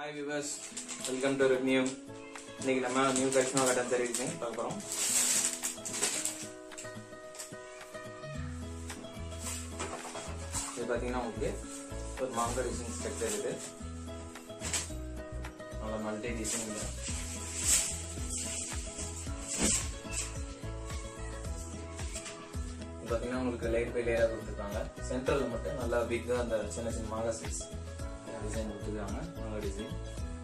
hi viewers welcome to new இன்னைக்கு நம்ம new collection கட்டன் தெரிவிச்சு பார்க்க போறோம் இது பார்த்தீங்கன்னா உங்களுக்கு ஒரு மாங்கா டிசைன் ஸ்ட்ரக்சர் இது நல்ல மல்டி டிசைன் இது இது பார்த்தீங்கன்னா உங்களுக்கு லேயர் பை லேயராக கொடுத்துருக்காங்க சென்ட்ரல் மட்டும் நல்லா பிக்காக அந்த சின்ன சின்ன மாங்கா சைஸ் டிசைன் கொடுத்துருக்காங்க மாங்கா டிசைன்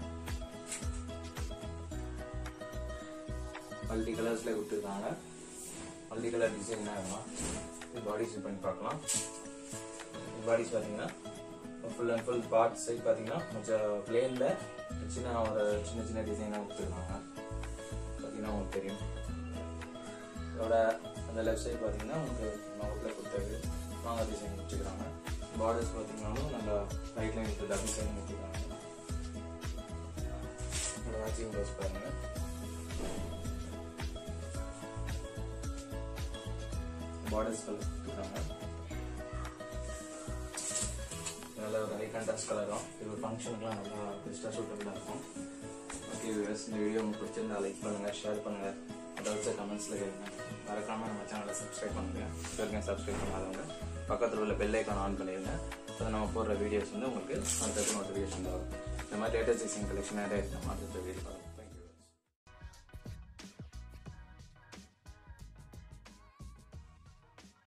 மல்டி கலர்ஸ்ல கொடுத்துருக்காங்க மல்டி கலர் டிசைன் என்ன இது பாடிஸ் பண்ணி பார்க்கலாம் பாடிஸ் பார்த்தீங்கன்னா full and full part side பார்த்தீங்கன்னா கொஞ்சம் பிளேன்ல சின்ன ஒரு சின்ன சின்ன டிசைனாக கொடுத்துருக்காங்க பார்த்தீங்கன்னா உங்களுக்கு தெரியும் இதோட அந்த லெஃப்ட் சைடு பார்த்தீங்கன்னா உங்களுக்கு மாவட்டத்தில் கொடுத்தது மாங்கா டிசைன் வச்சுக்கிறாங்க பார்டர்ஸ் பார்த்தீங்கன்னாலும் நல்லா ரைட் லைன் டபுள் சைன் வச்சுக்கிறாங்க மேட்சிங் ப்ளவுஸ் பாருங்க பார்டர்ஸ் கலர் கொடுத்துருக்காங்க நல்ல ஒரு ஹை கான்ட்ராஸ்ட் கலரும் இது ஒரு ஃபங்க்ஷனுக்குலாம் நல்லா பெஸ்ட்டாக சூட்டபுளாக இருக்கும் ஓகே வியூவர்ஸ் இந்த வீடியோ உங்களுக்கு பிடிச்சிருந்தா லைக் பண்ணுங்க ஷேர் பண்ணுங்க அதாவது கமெண்ட்ஸில் கேளுங்க மறக்காம நம்ம சேனலை சப்ஸ்கிரைப் பண்ணுங்க இதுவரைக்கும் சப்ஸ்கிரைப் பண்ணாதவங்க பக்கத்தில் உள்ள பெல் ஐக்கான் ஆன் பண்ணிடுங்க அதை நம்ம போடுற வீடியோஸ் வந்து உங்களுக்கு அடுத்தது நோட்டிஃபிகேஷன் வரும் இந்த மாதிரி லேட்டஸ்ட் டிசைன் கலெக்ஷன் நிறைய இருக்கு நம்ம அடுத்த வீடியோ பார்க்கலாம்